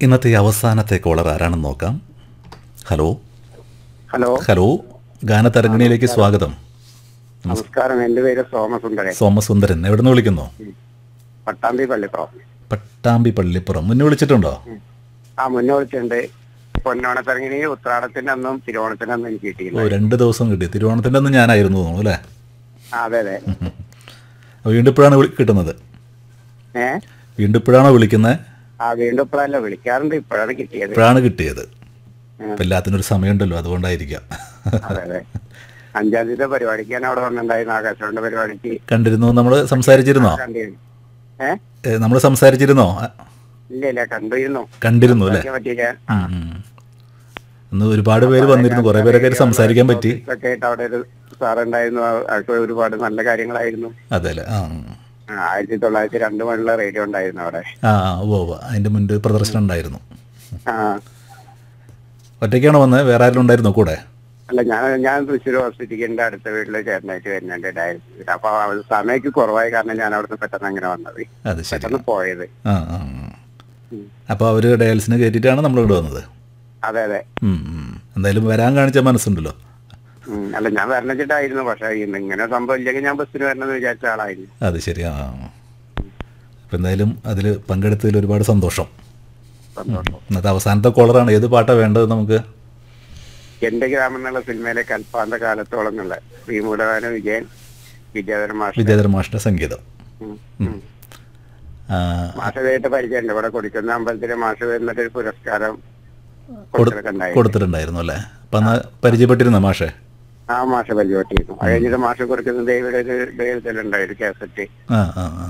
ഇന്നത്തെ അവസാനത്തെ കോളർ ആരാണെന്ന് നോക്കാം ഹലോ ഹലോ ഹലോ ഗാനതരംഗിണിയിലേക്ക് സ്വാഗതം നമസ്കാരം എന്റെ പേര് സോമസുന്ദരൻ സോമസുന്ദരൻ എവിടെ നിന്ന് വിളിക്കുന്നു പട്ടാമ്പി പള്ളിപ്പുറം പട്ടാമ്പി പള്ളിപ്പുറം മുന്നേ വിളിച്ചിട്ടുണ്ടോ ആ മുന്നേ വിളിച്ചിട്ടുണ്ട് പൊന്നോണത്തിറങ്ങി ഉത്രാടത്തിന്റെ അന്നും തിരുവോണത്തിന്റെ അന്നും എനിക്ക് ഓ കിട്ടിയില്ല രണ്ട് ദിവസം കിട്ടി തിരുവോണത്തിൻ്റെ അന്ന് ഞാനായിരുന്നു തോന്നുന്നു അല്ലേ ആ, അതെ അതെ അപ്പോൾ വീണ്ടും ഇപ്പോഴാണ് വിളി കിട്ടുന്നത് ഏ വീണ്ടും ഇപ്പോഴാണോ വിളിക്കുന്നത് ആ വീണ്ടും ഇപ്പോഴല്ല വിളിക്കാറുണ്ട് ഇപ്പോഴാണ് കിട്ടിയത് ഇപ്പോഴാണ് കിട്ടിയത് അപ്പം എല്ലാത്തിനും ഒരു സമയമുണ്ടല്ലോ അതുകൊണ്ടായിരിക്കാം അതെ അതെ അഞ്ചാം തീയതി പരിപാടിക്ക് ഞാൻ അവിടെ വന്നിട്ടുണ്ടായിരുന്നു ആകാശവാണിയുടെ പരിപാടിക്ക് കണ്ടിരുന്നു നമ്മൾ സംസാരിച്ചിരുന്നോ കണ്ടിരുന്നു ഏ നമ്മൾ സംസാരിച്ചിരുന്നോ ആ, ഇല്ല ഇല്ല കണ്ടിരുന്നു കണ്ടിരുന്നു അല്ലേ സംസാരിക്കാൻ പറ്റിയില്ല ഉം, ഉം. ഇന്ന് ഒരുപാട് പേര് വന്നിരുന്നു കുറേ പേരൊക്കെ ആയിട്ട് സംസാരിക്കാൻ പറ്റി ഒക്കെ ആയിട്ട് അവിടെ ഒരു സാറുണ്ടായിരുന്നു അതൊക്കെ ഒരുപാട് നല്ല കാര്യങ്ങളായിരുന്നു അതെ അല്ലേ ആ ആ, ആയിരത്തി തൊള്ളായിരത്തി രണ്ട് മണിയുള്ള റേഡിയോ ഉണ്ടായിരുന്നു അവിടെ ആ ഓ ഓ അതിൻ്റെ മുൻപ് പ്രദർശനം ഉണ്ടായിരുന്നു ആ ഒറ്റയ്ക്കാണോ വന്നത് വേറെ ആരെങ്കിലും ഉണ്ടായിരുന്നോ കൂടെ അല്ല ഞാൻ ഞാൻ തൃശ്ശൂർ ഹോസ്പിറ്റലിന്റെ അടുത്ത വീട്ടിൽ ചേർന്നായിട്ട് വരുന്നുണ്ട് ഡയറക്റ്റ് അപ്പൊ അത് സമയക്ക് കുറവായ കാരണം ഞാൻ അവിടുന്ന് പെട്ടെന്ന് അങ്ങനെ വന്നത് അത് ശരി പെട്ടെന്ന് പോയത് ആ ആ അപ്പോൾ അവർ ഡയൽസിന് കയറ്റിയിട്ടാണ് നമ്മൾ ഇവിടെ വന്നത് അതെ അതെ ഉം, ഉം. എന്തായാലും വരാൻ കാണിച്ച മനസ്സുണ്ടല്ലോ ഉം. അല്ല ഞാൻ വരണച്ചിട്ടായിരുന്നു പക്ഷെ ഇന്ന് ഇങ്ങനെ സംഭവം ഇല്ലെങ്കിൽ ഞാൻ ബസ്സിന് വരണമെന്ന് വിചാരിച്ച ആളായിരുന്നു അത് ശരി ആ അപ്പം എന്തായാലും അതിൽ പങ്കെടുത്തതിൽ ഒരുപാട് സന്തോഷം സന്തോഷം ഇന്നത്തെ അവസാനത്തെ കോളറാണ് ഏത് പാട്ടാണ് വേണ്ടത് നമുക്ക് എന്റെ ഗ്രാമം എന്നുള്ള സിനിമയിലെ കൽപ്പാന്ത കാലത്തോളം എന്നുള്ള ശ്രീമൂലവാന വിജയൻ വിദ്യാധരൻ മാഷ് വിദ്യാധര മാഷിൻ്റെ സംഗീതം ഉം. ഉം. ആ, മാഷതായിട്ട് പരിചയമുണ്ട് ഇവിടെ കൊടിക്കുന്ന അമ്പലത്തിലെ മാഷ് വരുന്നിട്ട് ഒരു പുരസ്കാരം കൊടു- കൊടുത്തിട്ടൊക്കെ ഉണ്ടായിരുന്നു കൊടുത്തിട്ടുണ്ടായിരുന്നു അല്ലേ അപ്പം അന്ന് പരിചയപ്പെട്ടിരുന്ന മാഷേ ആ മാഷ പരിചയപ്പെട്ടിരുന്നു അത് കഴിഞ്ഞിട്ട് മാഷ് കൊടുക്കുന്ന ദേവിയുടെ ഒരു ദൈവത്തിലുണ്ടായി ഒരു കാസറ്റ് ആ ആ ആ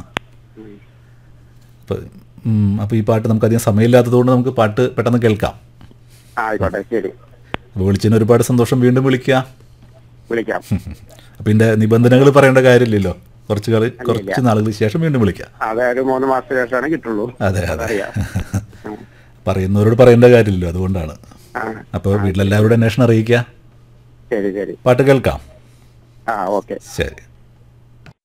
അപ്പോൾ അപ്പോൾ ഈ പാട്ട് നമുക്ക് അധികം സമയമില്ലാത്തതുകൊണ്ട് നമുക്ക് പാട്ട് പെട്ടെന്ന് കേൾക്കാം ആ ആയിക്കോട്ടെ ശരി അപ്പോൾ വിളിച്ചതിന് ഒരുപാട് സന്തോഷം വീണ്ടും വിളിക്കുക വിളിക്കാം അപ്പോൾ ഇതിൻ്റെ നിബന്ധനകൾ പറയേണ്ട കാര്യമില്ലല്ലോ കുറച്ച് കളി കുറച്ച് നാളുകൾക്ക് ശേഷം വീണ്ടും വിളിക്കാം അതെ ഒരു മൂന്ന് മാസത്തിന് ശേഷമാണ് കിട്ടുള്ളൂ അതെ അതെ അറിയാം പറയുന്നവരോട് പറയേണ്ട കാര്യമില്ലല്ലോ അതുകൊണ്ടാണ് ആ അപ്പോൾ വീട്ടിലെല്ലാവരോടും അന്വേഷണം അറിയിക്കുക ശരി ശരി പാട്ട് കേൾക്കാം ആ ഓക്കെ ശരി